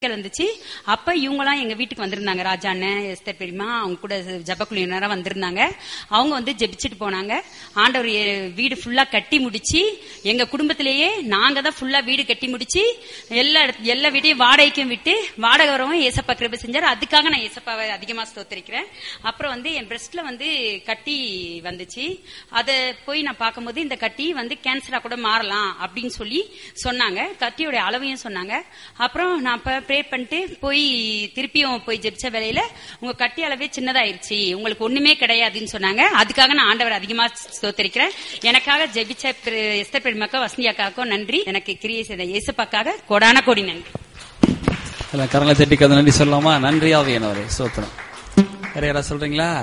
இருந்துச்சு அப்ப இவங்கலாம் எங்க வீட்டுக்கு வந்திருந்தாங்க ராஜா அண்ணன் எஸ்தர் பெரியமா அவங்க கூட ஜபக்குழுவினரா வந்திருந்தாங்க அவங்க வந்து ஜெபிச்சுட்டு போனாங்க ஆண்டவர் எ- வீடு ஃபுல்லா கட்டி முடிச்சு எங்க குடும்பத்திலேயே நாங்க தான் ஃபுல்லா வீடு கட்டி முடிச்சு எல்லா இடத்து- எல்லா வீட்டையும் வாடகைக்கும் விட்டு வாடகை வரவும் ஏசப்பா கிருபை செஞ்சார் அதுக்காக நான் ஏசப்பாவை அதிகமா ஸ்தோத்திரிக்கிறேன் அப்புறம் வந்து என் பிரஸ்ட்ல வந்து கட்டி வந்துச்சு அதை போய் நான் பார்க்கும்போது இந்த கட்டி வந்து கேன்சரா கூட மாறலாம் அப்படின்னு சொல்லி சொன்னாங்க கட்டியோட அளவையும் சொன்னாங்க அப்புறம் நான் ப்ரே பண்ணிட்டு போய் திருப்பியும் போய் ஜெபிச்ச வேலையில உங்க கட்டி அளவே சின்னதாயிருச்சு உங்களுக்கு ஒண்ணுமே கிடையாதுன்னு சொன்னாங்க அதுக்காக நான் ஆண்டவர் அதிகமா ஸ்தோத்தரிக்கிறேன் எனக்காக ஜெபிச்ச பிர- எஸ்தர் பெருமக்கா வசந்தியாக்காக்கும் நன்றி எனக்கு கிரியை செய்த இயேசுப்பாக்காக கொடான கோடி நன்றி எல்லாம் கரங்களை தட்டி கதை நன்றி சொல்லலாமா நன்றி ஆவியானவரே சோத்திரம் வேற யாராவது சொல்றீங்களா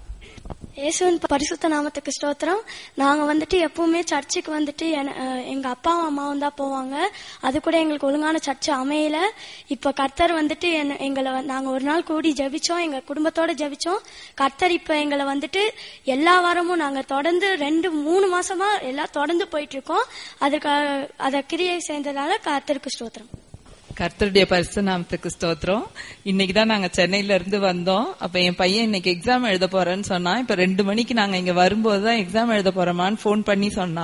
இயேசுவின் பரிசுத்த நாமத்துக்கு ஸ்தோத்திரம் நாங்க வந்துட்டு எப்பவுமே சர்ச்சுக்கு வந்துட்டு என- அஹ் எங்க அப்பாவும் அம்மாவும் தான் போவாங்க அது கூட எங்களுக்கு ஒழுங்கான சர்ச்சு அமையல இப்ப கர்த்தர் வந்துட்டு என்ன- எங்களை வந்து- நாங்க ஒரு நாள் கூடி ஜெபிச்சோம் எங்க குடும்பத்தோட ஜெபிச்சோம் கர்த்தர் இப்ப எங்களை வந்துட்டு எல்லா வாரமும் நாங்க தொடர்ந்து ரெண்டு மூணு மாசமா எல்லாம் தொடர்ந்து போயிட்டு இருக்கோம் அதுக்கு அதை கிரியை சேர்ந்ததால கர்த்தருக்கு ஸ்தோத்திரம் கர்த்தருடைய பரிசு நாமத்துக்கு ஸ்தோத்திரம் இன்னைக்கு தான் நாங்க சென்னையில இருந்து வந்தோம் அப்ப என் பையன் இன்னைக்கு எக்ஸாம் எழுத போறேன்னு சொன்னா இப்ப ரெண்டு மணிக்கு நாங்க இங்க வரும்போது தான் எக்ஸாம் எழுத போறோமான்னு ஃபோன் பண்ணி சொன்னா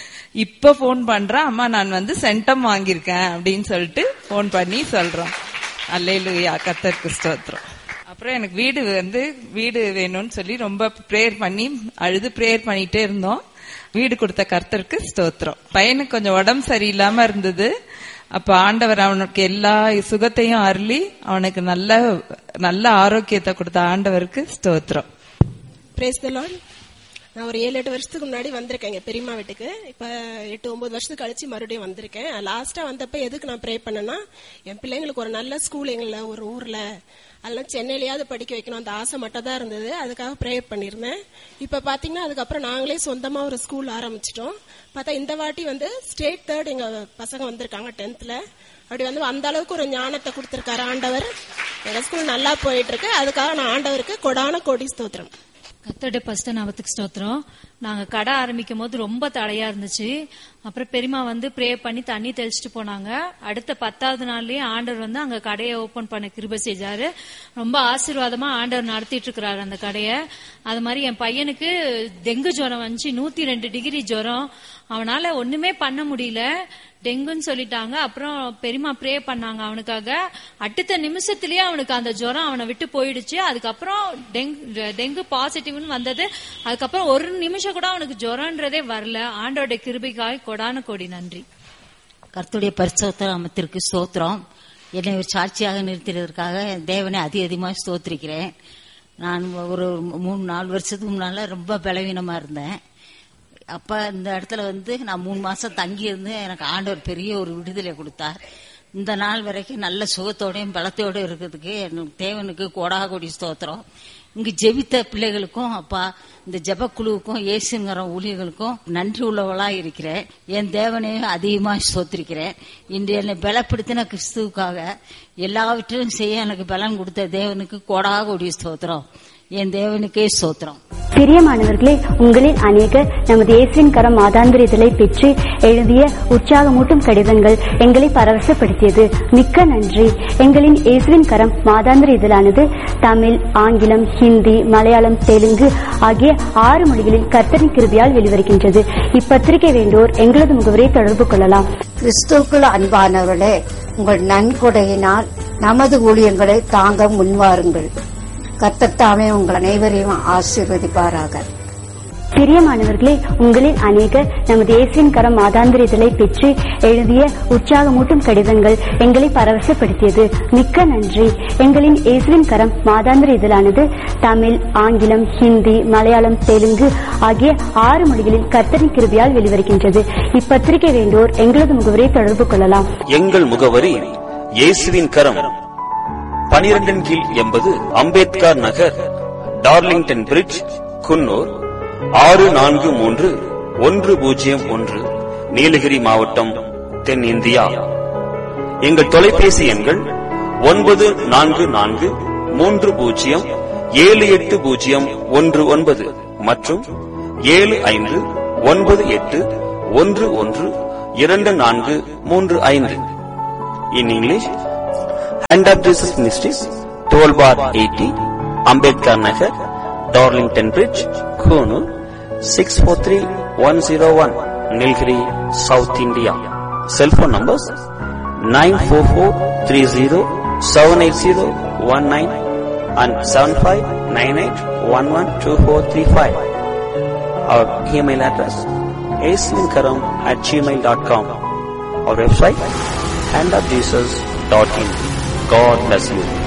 இப்ப ஃபோன் பண்றேன் அம்மா நான் வந்து சென்டம் வாங்கியிருக்கேன் அப்படின்னு சொல்லிட்டு ஃபோன் பண்ணி சொல்றோம் அல்லேலூயா கர்த்தருக்கு ஸ்தோத்திரம் அப்புறம் எனக்கு வீடு வந்து வீடு வேணும்னு சொல்லி ரொம்ப ப்ரேயர் பண்ணி அழுது ப்ரேயர் பண்ணிட்டே இருந்தோம் வீடு கொடுத்த கர்த்தருக்கு ஸ்தோத்திரம் பையனுக்கு கொஞ்சம் உடம்பு சரியில்லாம இருந்தது அப்ப ஆண்டவர் அவனுக்கு எல்லா சுகத்தையும் அருளி அவனுக்கு நல்ல நல்ல ஆரோக்கியத்தை கொடுத்த ஆண்டவருக்கு ஸ்தோத்திரம் பிரேஸ் த லார்ட் நான் ஒரு ஏழு எட்டு வருஷத்துக்கு முன்னாடி வந்திருக்கேன் எங்க பெரியம்மா வீட்டுக்கு இப்ப எட்டு ஒன்பது வருஷத்துக்கு கழிச்சு மறுபடியும் வந்திருக்கேன் லாஸ்டா வந்தப்ப எதுக்கு நான் ப்ரே பண்ணேன்னா என் பிள்ளைங்களுக்கு ஒரு நல்ல ஸ்கூல் எங்கள ஒரு ஊர்ல அதெல்லாம் சென்னையிலயாவது படிக்க வைக்கணும் அந்த ஆசை மட்டும் தான் இருந்தது அதுக்காக ப்ரே பண்ணியிருந்தேன் இப்ப பாத்தீங்கன்னா அதுக்கப்புறம் நாங்களே சொந்தமா ஒரு ஸ்கூல் ஆரம்பிச்சிட்டோம் பார்த்தா இந்த வாட்டி வந்து ஸ்டேட் தேர்ட் எங்க பசங்க வந்திருக்காங்க டென்த்ல அப்படி வந்து அந்த அளவுக்கு ஒரு ஞானத்தை கொடுத்திருக்காரு ஆண்டவர் எங்க ஸ்கூல் நல்லா போயிட்டு இருக்கு அதுக்காக நான் ஆண்டவருக்கு கொடான கோடி ஸ்தோத்திரம் கத்தோட ஃபர்ஸ்ட் நாமத்துக்கு ஸ்தோத்திரம் நாங்க கடை ஆரம்பிக்கும் போது ரொம்ப தடையா இருந்துச்சு அப்புறம் பெரியமா வந்து ப்ரே பண்ணி தண்ணி தெளிச்சிட்டு போனாங்க அடுத்த பத்தாவது நாள்லயே ஆண்டவர் வந்து அங்க கடையை ஓபன் பண்ண கிருபை செஞ்சாரு ரொம்ப ஆசீர்வாதமா ஆண்டவர் நடத்திட்டு இருக்கிறாரு அந்த கடையை அது மாதிரி என் பையனுக்கு டெங்கு ஜுரம் வந்துச்சு நூத்தி ரெண்டு டிகிரி ஜுரம் அவனால ஒண்ணுமே பண்ண முடியல டெங்குன்னு சொல்லிட்டாங்க அப்புறம் பெரியமா ப்ரே பண்ணாங்க அவனுக்காக அடுத்த நிமிஷத்திலேயே அவனுக்கு அந்த ஜுரம் அவனை விட்டு போயிடுச்சு அதுக்கப்புறம் டெங்கு டெங்கு பாசிட்டிவ்னு வந்தது அதுக்கப்புறம் ஒரு நிமிஷம் கூட அவனுக்கு ஜுரம்ன்றதே வரல ஆண்டோட கிருபைக்காய் கொடான கோடி நன்றி கர்த்தருடைய பரிசுத்த நாமத்திற்கு ஸ்தோத்திரம் என்னை ஒரு சாட்சியாக நிறுத்தினதற்காக என் தேவனை அதி அதிகமாக ஸ்தோத்திரிக்கிறேன் நான் ஒரு மூணு நாலு வருஷத்துக்கு முன்னால ரொம்ப பலவீனமா இருந்தேன் அப்ப இந்த இடத்துல வந்து நான் மூணு மாசம் தங்கி இருந்து எனக்கு ஆண்டவர் பெரிய ஒரு விடுதலை கொடுத்தார் இந்த நாள் வரைக்கும் நல்ல சுகத்தோடையும் பலத்தோடும் இருக்கிறதுக்கு என் தேவனுக்கு கோடா கோடி ஸ்தோத்திரம் இங்கு ஜெபித்த பிள்ளைகளுக்கும் அப்பா இந்த ஜெபக்குழுவுக்கும் இயேசுங்கிற ஊழியர்களுக்கும் நன்றி உள்ளவளா இருக்கிறேன் என் தேவனையும் அதிகமா ஸ்தோத்திரிக்கிறேன் இன்று என்னை பலப்படுத்தின கிறிஸ்துவுக்காக எல்லாவற்றையும் செய்ய எனக்கு பலன் கொடுத்த தேவனுக்கு கோடா கோடி ஸ்தோத்திரம் என் தேவனுக்கே ஸ்தோத்திரம் பிரியமானவர்களே உங்களில் அநேகர் நமது இயேசுவின் கரம் மாதாந்திர இதழை பெற்று எழுதிய உற்சாகமூட்டும் கடிதங்கள் எங்களை பரவசப்படுத்தியது மிக்க நன்றி எங்களின் இயேசுவின் கரம் மாதாந்திர இதழானது தமிழ் ஆங்கிலம் ஹிந்தி மலையாளம் தெலுங்கு ஆகிய ஆறு மொழிகளில் கர்த்தரின் கிருபியால் வெளிவருகின்றது இப்பத்திரிகை வேண்டோர் எங்களது முகவரை தொடர்பு கொள்ளலாம் கிறிஸ்துவுக்குள் அன்பானவர்களே உங்கள் நன்கொடையினால் நமது ஊழியங்களை தாங்க முன்வாருங்கள் கர்த்தத்தாமே உங்கள் அனைவரையும் ஆசீர்வதிப்பாராக பிரியமானவர்களே உங்களில் அநேகர் நமது இயேசுவின் கரம் மாதாந்திர இதழை பெற்று எழுதிய உற்சாகமூட்டும் கடிதங்கள் எங்களை பரவசப்படுத்தியது மிக்க நன்றி எங்களின் இயேசுவின் கரம் மாதாந்திர இதழானது தமிழ் ஆங்கிலம் ஹிந்தி மலையாளம் தெலுங்கு ஆகிய ஆறு மொழிகளில் கர்த்தரின் கிருபியால் வெளிவருகின்றது இப்பத்திரிகை வேண்டோர் எங்களது முகவரை தொடர்பு கொள்ளலாம் எங்கள் முகவரி இயேசுவின் கரம் பனிரெண்டின் கீழ் எண்பது அம்பேத்கர் நகர் டார்லிங்டன் பிரிட்ஜ் குன்னூர் ஆறு நான்கு மூன்று ஒன்று பூஜ்ஜியம் ஒன்று நீலகிரி மாவட்டம் தென்னிந்தியா எங்கள் தொலைபேசி எண்கள் ஒன்பது நான்கு நான்கு மூன்று பூஜ்ஜியம் ஏழு எட்டு பூஜ்ஜியம் ஒன்று ஒன்பது மற்றும் ஏழு ஐந்து ஒன்பது எட்டு ஒன்று ஒன்று இரண்டு நான்கு மூன்று ஐந்து in English Hand of Jesus Ministries, 12 bar 80, Ambedkar Nagar, Darlington Bridge, Kunu, 643101, Nilgiri, South India. Cell phone numbers 94430-78019 and 7598112435. Our email address asminkaram at gmail.com. Our website handofjesus.in. God bless you.